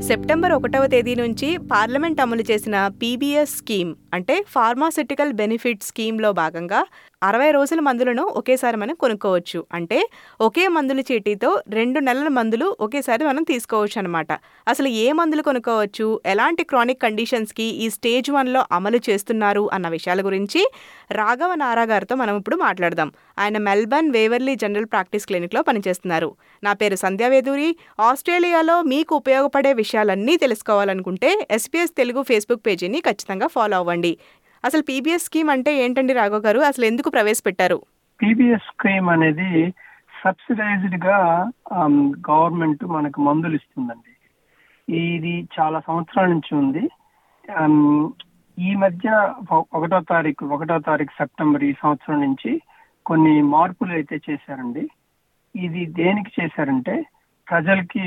September ఒకటవ తేదీ నుంచి పార్లమెంట్ అమలు చేసిన పీబీఎస్ స్కీమ్ అంటే ఫార్మాసిటికల్ బెనిఫిట్ స్కీమ్లో భాగంగా అరవై రోజుల మందులను ఒకేసారి మనం కొనుక్కోవచ్చు అంటే ఒకే మందుల చీటీతో రెండు నెలల మందులు ఒకేసారి మనం తీసుకోవచ్చు అనమాట అసలు ఏ మందులు కొనుక్కోవచ్చు ఎలాంటి క్రానిక్ కండిషన్స్కి ఈ స్టేజ్ వన్లో అమలు చేస్తున్నారు అన్న విషయాల గురించి రాఘవ నారా గారితో మనం ఇప్పుడు మాట్లాడదాం ఆయన మెల్బర్న్ వేవర్లీ జనరల్ ప్రాక్టీస్ క్లినిక్లో పనిచేస్తున్నారు నా పేరు సంధ్యావేదూరి ఆస్ట్రేలియాలో మీకు ఉపయోగపడే విషయాలన్నీ తెలుసుకోవాలనుకుంటే ఎస్పీఎస్ తెలుగు ఫేస్బుక్ పేజీని ఖచ్చితంగా ఫాలో అవ్వండి అసలు పీబీఎస్ స్కీమ్ అంటే ఏంటండి రాఘవ్ గారు అసలు ఎందుకు ప్రవేశపెట్టారు పీబీఎస్ స్కీమ్ అనేది సబ్సిడైజ్డ్ గా గవర్నమెంట్ మనకు మందులు ఇస్తుందండి ఇది చాలా సంవత్సరాల నుంచి ఉంది ఆమ్, ఈ మధ్య ఒక- ఒకటో తారీఖు ఒకటో తారీఖు సెప్టెంబర్ ఈ సంవత్సరం నుంచి కొన్ని మార్పులు అయితే చేశారండి ఇది దేనికి చేశారంటే ప్రజలకి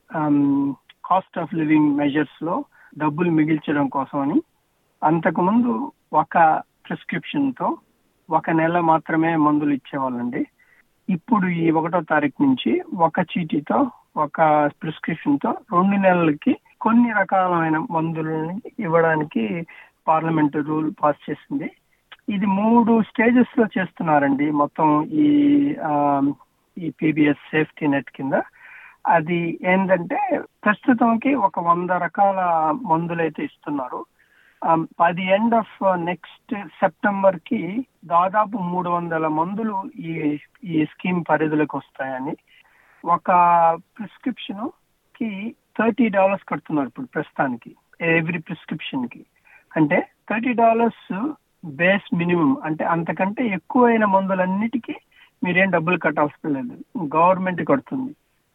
కాస్ట్ ఆఫ్ లివింగ్ మెజర్స్ లో డబ్బులు మిగిల్చడం కోసమని అంతకుముందు ఒక ప్రిస్క్రిప్షన్ తో ఒక నెల మాత్రమే మందులు ఇచ్చేవాళ్ళండి ఇప్పుడు ఈ ఒకటో తారీఖు నుంచి ఒక చీటీతో ఒక ప్రిస్క్రిప్షన్ తో రెండు నెలలకి కొన్ని రకాలైన మందులని ఇవ్వడానికి పార్లమెంట్ రూల్ పాస్ చేసింది ఇది మూడు స్టేజెస్ లో చేస్తున్నారండి మొత్తం ఈ ఆ, ఈ పీబీఎస్ సేఫ్టీ నెట్ కింద అది ఏంటంటే ప్రస్తుతంకి ఒక వంద రకాల మందులు అయితే ఇస్తున్నారు by the end of next September కి దాదాపు మూడు వందల మందులు ఈ ఈ స్కీమ్ పరిధిలోకి వస్తాయని ఒక ప్రిస్క్రిప్షన్ కి థర్టీ డాలర్స్ కడుతున్నారు ఇప్పుడు ప్రస్తుతానికి ఎవ్రీ ప్రిస్క్రిప్షన్ కి అంటే థర్టీ డాలర్స్ బేస్ మినిమం అంటే అంతకంటే ఎక్కువైన మందులన్నిటికీ మీరేం డబ్బులు కట్టాల్సిన లేదు గవర్నమెంట్ కడుతుంది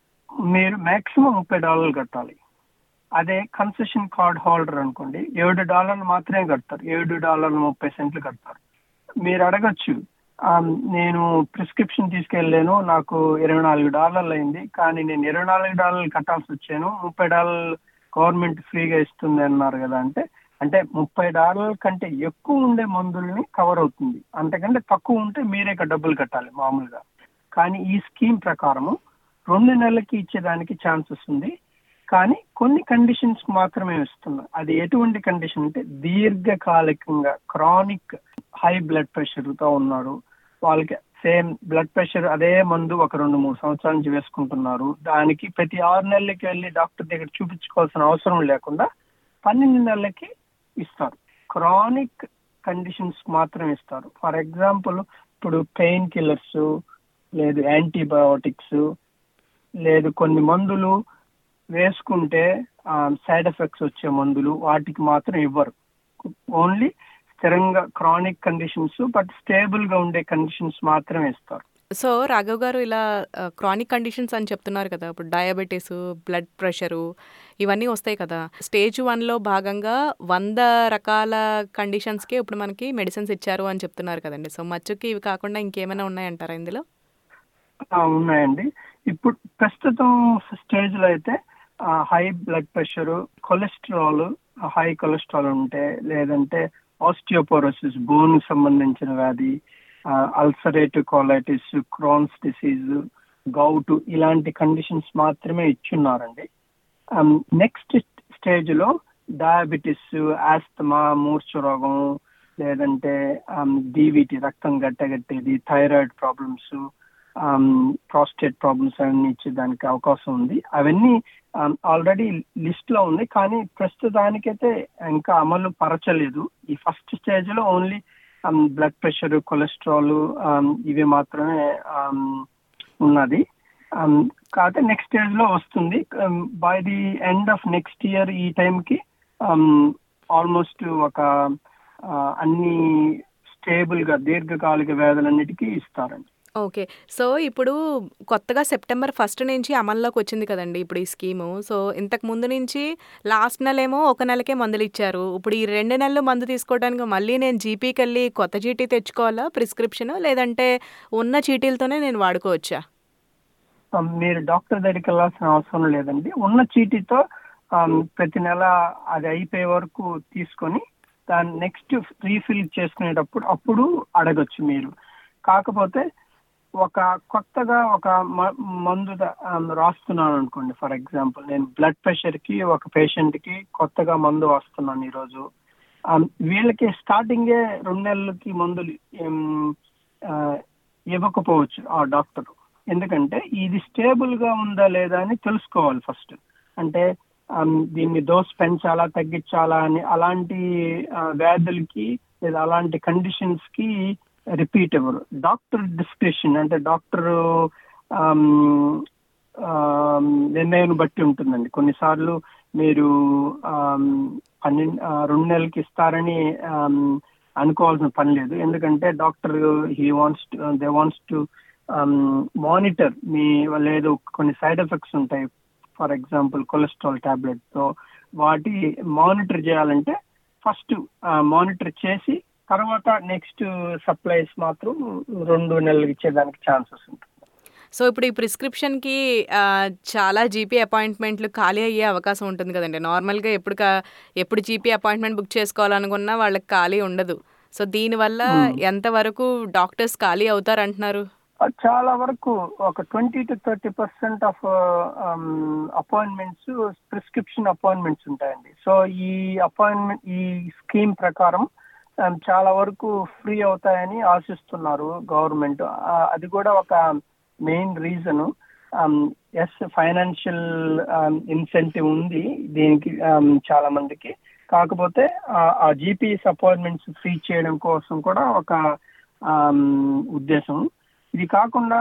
మీరు మాక్సిమం ముప్పై డాలర్లు కట్టాలి అదే కన్సెషన్ కార్డ్ హోల్డర్ అనుకోండి ఏడు డాలర్లు మాత్రమే కడతారు ఏడు డాలర్లు ముప్పై సెంట్లు కడతారు మీరు అడగచ్చు "ఆ, నేను ప్రిస్క్రిప్షన్ తీసుకెళ్ళాను నాకు ఇరవై నాలుగు డాలర్లు అయింది కానీ నేను ఇరవై నాలుగు డాలర్లు కట్టాల్సి వచ్చాను ముప్పై డాలర్లు గవర్నమెంట్ ఫ్రీగా ఇస్తుంది అన్నారు కదా అంటే అంటే ముప్పై డాలర్ల కంటే ఎక్కువ ఉండే మందుల్ని కవర్ అవుతుంది అంతకంటే తక్కువ ఉంటే మీరే ఇక డబ్బులు కట్టాలి మామూలుగా కానీ ఈ స్కీమ్ ప్రకారము రెండు నెలలకి ఇచ్చేదానికి ఛాన్సెస్ ఉంది కానీ కొన్ని కండిషన్స్ మాత్రమే ఇస్తున్నారు అది ఎటువంటి కండిషన్ అంటే దీర్ఘకాలికంగా క్రానిక్ హై బ్లడ్ ప్రెషర్ తో ఉన్నారు వాళ్ళకి సేమ్ బ్లడ్ ప్రెషర్ అదే మందు ఒక రెండు మూడు సంవత్సరాల నుంచి వేసుకుంటున్నారు దానికి ప్రతి ఆరు నెలలకి వెళ్ళి డాక్టర్ దగ్గర చూపించుకోవాల్సిన అవసరం లేకుండా పన్నెండు నెలలకి ఇస్తారు క్రానిక్ కండిషన్స్ మాత్రం ఇస్తారు ఫర్ ఎగ్జాంపుల్ ఇప్పుడు పెయిన్ కిల్లర్స్ లేదు యాంటీబయోటిక్స్ లేదు కొన్ని మందులు వేసుకుంటే సైడ్ ఎఫెక్ట్స్ వచ్చే మందులు వాటికి మాత్రం ఇవ్వరు ఓన్లీ స్థిరంగా క్రానిక్ కండిషన్స్ బట్ స్టేబుల్ గా ఉండే కండిషన్స్ మాత్రమే ఇస్తారు సో రాఘవ్ గారు ఇలా క్రానిక్ కండిషన్స్ అని చెప్తున్నారు కదా ఇప్పుడు డయాబెటీస్ బ్లడ్ ప్రెషరు ఇవన్నీ వస్తాయి కదా స్టేజ్ వన్లో భాగంగా వంద రకాల కండిషన్స్కి ఇప్పుడు మనకి మెడిసిన్స్ ఇచ్చారు అని చెప్తున్నారు కదండి సో మచ్చుకి ఇవి కాకుండా ఇంకేమైనా ఉన్నాయంటారా ఇందులో ఆ, ఉన్నాయండి ఇప్పుడు ప్రస్తుతం స్టేజ్ లో అయితే high blood pressure cholesterol high cholesterol ఉంటే లేదంటే ఆస్టియోపోరోసిస్ బోన్ సంబంధించిన వ్యాధి ulcerative colitis Crohn's disease gout ఇలాంటి కండిషన్స్ మాత్రమే ఇచ్చున్నారండి నెక్స్ట్ స్టేజ్ లో డయాబెటిస్ ఆస్తమా మూర్ఛ రోగం లేదంటే డివిటి రక్తం గట్టగట్టేది థైరాయిడ్ ప్రాబ్లమ్స్ ప్రాస్టేట్ ప్రాబ్లమ్స్ అన్ని ఇచ్చేదానికి అవకాశం ఉంది అవన్నీ ఆల్రెడీ లిస్ట్ లో ఉంది కానీ ప్రస్తుతానికైతే ఇంకా అమలు పరచలేదు ఈ ఫస్ట్ స్టేజ్ లో ఓన్లీ బ్లడ్ ప్రెషర్ కొలెస్ట్రాల్ ఇవి మాత్రమే um, ఉన్నది Um, కాకపోతే నెక్స్ట్ స్టేజ్ లో వస్తుంది by the end of next year ఈ టైంకి ఆల్మోస్ట్ ఒక uh, అన్ని స్టేబుల్ గా దీర్ఘకాలిక వ్యాధులన్నిటికీ ఇస్తారండి ఓకే సో ఇప్పుడు కొత్తగా సెప్టెంబర్ ఫస్ట్ నుంచి అమల్లోకి వచ్చింది కదండి ఇప్పుడు ఈ స్కీము సో ఇంతకు ముందు నుంచి లాస్ట్ నెలేమో ఒక నెలకే మందులు ఇచ్చారు ఇప్పుడు ఈ రెండు నెలలు మందు తీసుకోవడానికి మళ్ళీ నేను జీపీకి వెళ్ళి కొత్త చీటీ తెచ్చుకోవాలా ప్రిస్క్రిప్షన్ లేదంటే ఉన్న చీటీలతోనే నేను వాడుకోవచ్చా Um, మీరు డాక్టర్ దగ్గరికి వెళ్ళాల్సిన అవసరం లేదండి ఉన్న చీటీతో um, ప్రతి నెల అది అయిపోయే వరకు తీసుకొని దాన్ని నెక్స్ట్ రీఫిల్ చేసుకునేటప్పుడు అప్పుడు అడగొచ్చు మీరు కాకపోతే ఒక కొత్తగా ఒక మ- మందు ద- ఆ, రాస్తున్నాను అనుకోండి ఫర్ ఎగ్జాంపుల్ నేను బ్లడ్ ప్రెషర్ కి ఒక పేషెంట్ కి కొత్తగా మందు వస్తున్నాను ఈరోజు ఆ, వీళ్ళకి స్టార్టింగే రెండు నెలలకి మందులు ఏం, ఆ, ఇవ్వకపోవచ్చు ఆ డాక్టర్ ఎందుకంటే ఇది స్టేబుల్ గా ఉందా లేదా అని తెలుసుకోవాలి ఫస్ట్ అంటే ఆమ్, దీన్ని డోస్ పెంచాలా తగ్గించాలా అని అలాంటి ఆ, వ్యాధులకి లేదా అలాంటి కండిషన్స్ కి రిపీట్ ఇవ్వరు డాక్టర్ డిస్క్రిప్షన్ అంటే డాక్టర్ నిర్ణయం బట్టి ఉంటుందండి కొన్నిసార్లు మీరు ఆమ్, పన్నెండు ఆ, రెండు నెలలకి ఇస్తారని ఆమ్, అనుకోవాల్సిన పని లేదు ఎందుకంటే doctor he wants they wants to monitor me లేదు కొన్ని సైడ్ ఎఫెక్ట్స్ ఉంటాయి ఫర్ ఎగ్జాంపుల్ కొలెస్ట్రాల్ టాబ్లెట్ తో వాటి మానిటర్ చేయాలంటే ఫస్ట్ మానిటర్ చేసి తర్వాత నెక్స్ట్ సప్లైస్ మాత్రం రెండు నెలలు ఇచ్చేదానికి ఛాన్సెస్ ఉంటుంది సో ఇప్పుడు ఈ ప్రిస్క్రిప్షన్కి ఆ, చాలా జీపీ అపాయింట్మెంట్లు ఖాళీ అయ్యే అవకాశం ఉంటుంది కదండి నార్మల్గా ఎప్పుడు కా- ఎప్పుడు జీపీ అపాయింట్మెంట్ బుక్ చేసుకోవాలనుకున్నా వాళ్ళకి ఖాళీ ఉండదు సో దీనివల్ల ఎంతవరకు డాక్టర్స్ ఖాళీ అవుతారు అంటున్నారు ఆ, చాలా వరకు ఒక twenty to thirty percent of appointments prescription appointments ఉంటాయండి సో ఈ అపాయింట్మెంట్ ఈ స్కీమ్ ప్రకారం um, చాలా వరకు ఫ్రీ అవుతాయని ఆశిస్తున్నారు గవర్నమెంట్ అది కూడా ఒక main reason is financial incentive ఉంది దీనికి um, చాలా మందికి కాకపోతే ఆ- ఆ జీపీఎస్ అపాయింట్మెంట్స్ ఫ్రీ చేయడం కోసం కూడా ఒక um, ఉద్దేశం ఇది కాకుండా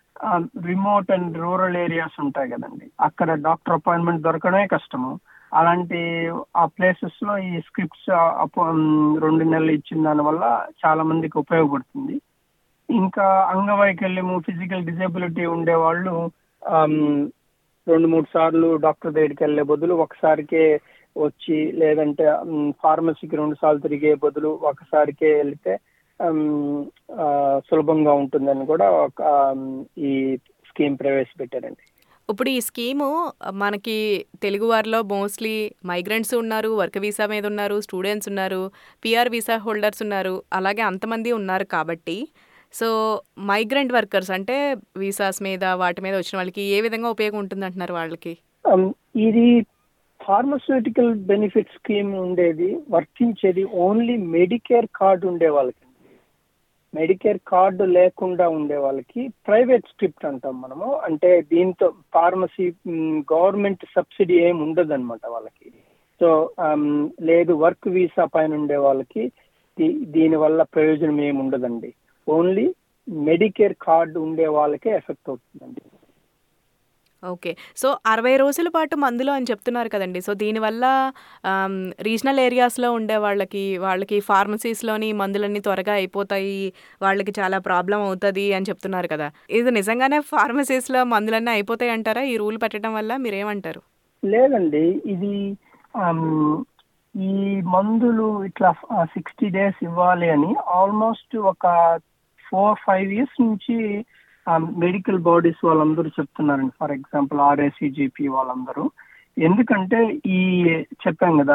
రిమోట్ అండ్ రూరల్ ఏరియాస్ ఉంటాయి కదండి అక్కడ డాక్టర్ అపాయింట్మెంట్ దొరకడమే కష్టము అలాంటి ఆ ప్లేసెస్ లో ఈ స్క్రిప్ట్స్ రెండు నెలలు ఇచ్చిన దాని వల్ల చాలా మందికి ఉపయోగపడుతుంది ఇంకా అంగవైకల్యము ఫిజికల్ డిజేబిలిటీ ఉండే వాళ్ళు ఆమ్, రెండు మూడు సార్లు డాక్టర్ దగ్గరికి వెళ్ళే బదులు ఒకసారికే వచ్చి లేదంటే ఫార్మసీకి రెండు సార్లు తిరిగే బదులు ఒకసారికే వెళ్తే ఆమ్, ఆ, సులభంగా ఉంటుందని కూడా ఒక ఆమ్, ఈ స్కీమ్ ప్రవేశపెట్టారండి ఇప్పుడు ఈ స్కీము మనకి తెలుగు వారిలో మోస్ట్లీ మైగ్రెంట్స్ ఉన్నారు వర్క్ వీసా మీద ఉన్నారు స్టూడెంట్స్ ఉన్నారు పిఆర్ వీసా హోల్డర్స్ ఉన్నారు అలాగే అంతమంది ఉన్నారు కాబట్టి సో మైగ్రెంట్ వర్కర్స్ అంటే వీసాస్ మీద వాటి మీద వచ్చిన వాళ్ళకి ఏ విధంగా ఉపయోగం ఉంటుంది అంటున్నారు వాళ్ళకి Um, ఇది ఫార్మస్యూటికల్ బెనిఫిట్ స్కీమ్ ఉండేది వర్తించేది ఓన్లీ మెడికేర్ కార్డు ఉండే వాళ్ళకి మెడికేర్ కార్డు లేకుండా ఉండే వాళ్ళకి ప్రైవేట్ స్క్రిప్ట్ అంటాం మనము అంటే దీంతో ఫార్మసీ గవర్నమెంట్ సబ్సిడీ ఏమి ఉండదు అనమాట వాళ్ళకి సో లేదు వర్క్ వీసా పైన ఉండే వాళ్ళకి దీ- దీని వల్ల ప్రయోజనం ఏమి ఉండదండి ఓన్లీ మెడికేర్ కార్డు ఉండే వాళ్ళకే ఎఫెక్ట్ అవుతుందండి ఓకే సో అరవై రోజుల పాటు మందులు అని చెప్తున్నారు కదండి సో దీనివల్ల ఆమ్, రీజనల్ ఏరియాస్లో ఉండే వాళ్ళకి వాళ్ళకి ఫార్మసీస్లోని మందులన్నీ త్వరగా అయిపోతాయి వాళ్ళకి చాలా ప్రాబ్లం అవుతుంది అని చెప్తున్నారు కదా ఇది నిజంగానే ఫార్మసీస్లో మందులన్నీ అయిపోతాయి అంటారా ఈ రూల్ పెట్టడం వల్ల మీరేమంటారు లేదండి ఇది ఆమ్, ఈ మందులు ఇట్లా సిక్స్టీ డేస్ ఇవ్వాలి అని ఆల్మోస్ట్ ఒక ఫోర్ ఫైవ్ ఇయర్స్ నుంచి మెడికల్ బాడీస్ వాళ్ళందరూ చెప్తున్నారండి ఫర్ ఎగ్జాంపుల్ ఆర్ఏసీజీపీ వాళ్ళందరూ ఎందుకంటే ఈ చెప్పాం కదా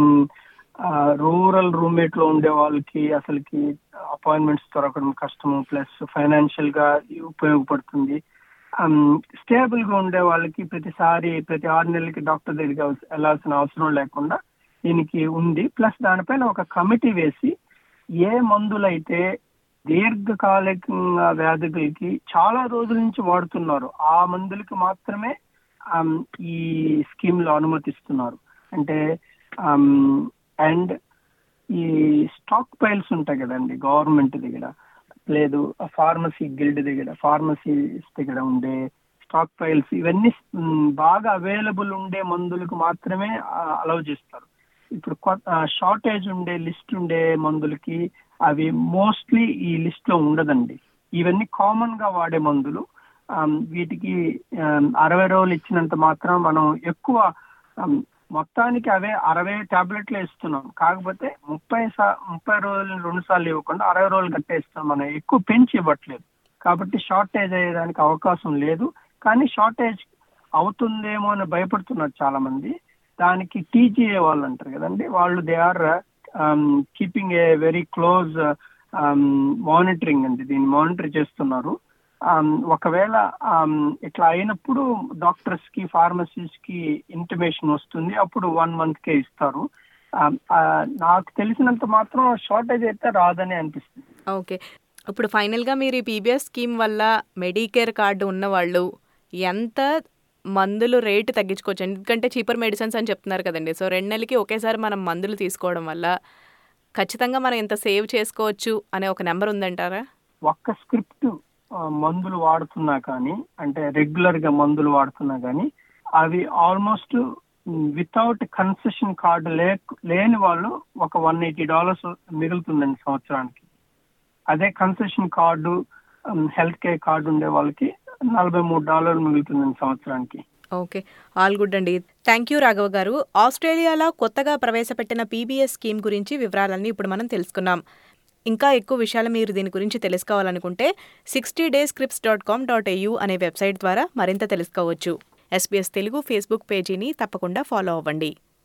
రూరల్ రూమ్మేట్ లో ఉండే వాళ్ళకి అసలుకి అపాయింట్మెంట్స్ దొరకడం కష్టము ప్లస్ ఫైనాన్షియల్ గా ఉపయోగపడుతుంది స్టేబుల్ గా ఉండే వాళ్ళకి ప్రతిసారి ప్రతి ఆరు నెలలకి డాక్టర్ దగ్గరికి అవ- వెళ్ళాల్సిన అవసరం లేకుండా దీనికి ఉంది ప్లస్ దానిపైన ఒక కమిటీ వేసి ఏ మందులైతే దీర్ఘకాలిక వ్యాధులకి చాలా రోజుల నుంచి వాడుతున్నారు ఆ మందులకి మాత్రమే ఆమ్, ఈ స్కీమ్ లో అనుమతిస్తున్నారు అంటే అండ్ ఈ స్టాక్ పైల్స్ ఉంటాయి కదండి గవర్నమెంట్ దగ్గర లేదు ఫార్మసీ గిల్డ్ దగ్గర ఫార్మసీ దగ్గర ఉండే స్టాక్ పైల్స్ ఇవన్నీ మ్, బాగా అవైలబుల్ ఉండే మందులకు మాత్రమే అలౌ చేస్తారు ఇప్పుడు షార్టేజ్ ఉండే లిస్ట్ ఉండే మందులకి అవి మోస్ట్లీ ఈ లిస్ట్ లో ఉండదండి ఇవన్నీ కామన్ గా వాడే మందులు ఆమ్, వీటికి ఆమ్, అరవై రోజులు ఇచ్చినంత మాత్రం మనం ఎక్కువ ఆమ్, మొత్తానికి అవే అరవై టాబ్లెట్లు ఇస్తున్నాం కాకపోతే ముప్పై సా ముప్పై రోజులు రెండు సార్లు ఇవ్వకుండా అరవై రోజులు కట్టే ఇస్తున్నాం మనం ఎక్కువ పెంచి ఇవ్వట్లేదు కాబట్టి షార్టేజ్ అయ్యేదానికి అవకాశం లేదు కానీ షార్టేజ్ అవుతుందేమో అని భయపడుతున్నారు చాలా మంది దానికి టీజీఏ వాళ్ళు అంటారు కదండి వాళ్ళు they are keeping a very close monitoring అండి దీన్ని మానిటర్ చేస్తున్నారు ఆమ్, ఒకవేళ ఆమ్, ఇట్లా అయినప్పుడు డాక్టర్స్ కి ఫార్మసీస్ కి ఇంటిమేషన్ వస్తుంది అప్పుడు వన్ మంత్ కే ఇస్తారు ఆమ్, ఆ, నాకు తెలిసినంత మాత్రం షార్టేజ్ అయితే రాదని అనిపిస్తుంది ఓకే ఇప్పుడు ఫైనల్గా మీరు ఈ పీబీఎస్ స్కీమ్ వల్ల మెడికేర్ కార్డు ఉన్నవాళ్ళు ఎంత మందులు రేటు తగ్గించుకోవచ్చు ఎందుకంటే చీపర్ మెడిసిన్స్ అని చెప్తున్నారు కదండి సో రెండు నెలలకి ఒకేసారి మనం మందులు తీసుకోవడం వల్ల ఖచ్చితంగా మనం ఎంత సేవ్ చేసుకోవచ్చు అనే ఒక నెంబర్ ఉందంటారా ఒక్క స్క్రిప్ట్ ఆ, మందులు వాడుతున్నా కానీ అంటే రెగ్యులర్ గా మందులు వాడుతున్నా కానీ అవి ఆల్మోస్ట్ వితౌట్ కన్సెషన్ కార్డు లే లేని వాళ్ళు ఒక వన్ ఎయిటీ డాలర్స్ మిగులుతుందండి సంవత్సరానికి అదే concession card health care card ఉండే వాళ్ళకి నలభై మూడు డాలర్లు మిగులుతుందండి సంవత్సరానికి ఓకే ఆల్ గుడ్ అండి థ్యాంక్ యూ రాఘవ గారు ఆస్ట్రేలియాలో కొత్తగా ప్రవేశపెట్టిన పీబీఎస్ స్కీమ్ గురించి వివరాలన్నీ ఇప్పుడు మనం తెలుసుకున్నాం ఇంకా ఎక్కువ విషయాలు మీరు దీని గురించి తెలుసుకోవాలనుకుంటే sixty days scripts dot com dot AU అనే వెబ్సైట్ ద్వారా మరింత తెలుసుకోవచ్చు ఎస్బీఎస్ తెలుగు ఫేస్బుక్ పేజీని తప్పకుండా ఫాలో అవ్వండి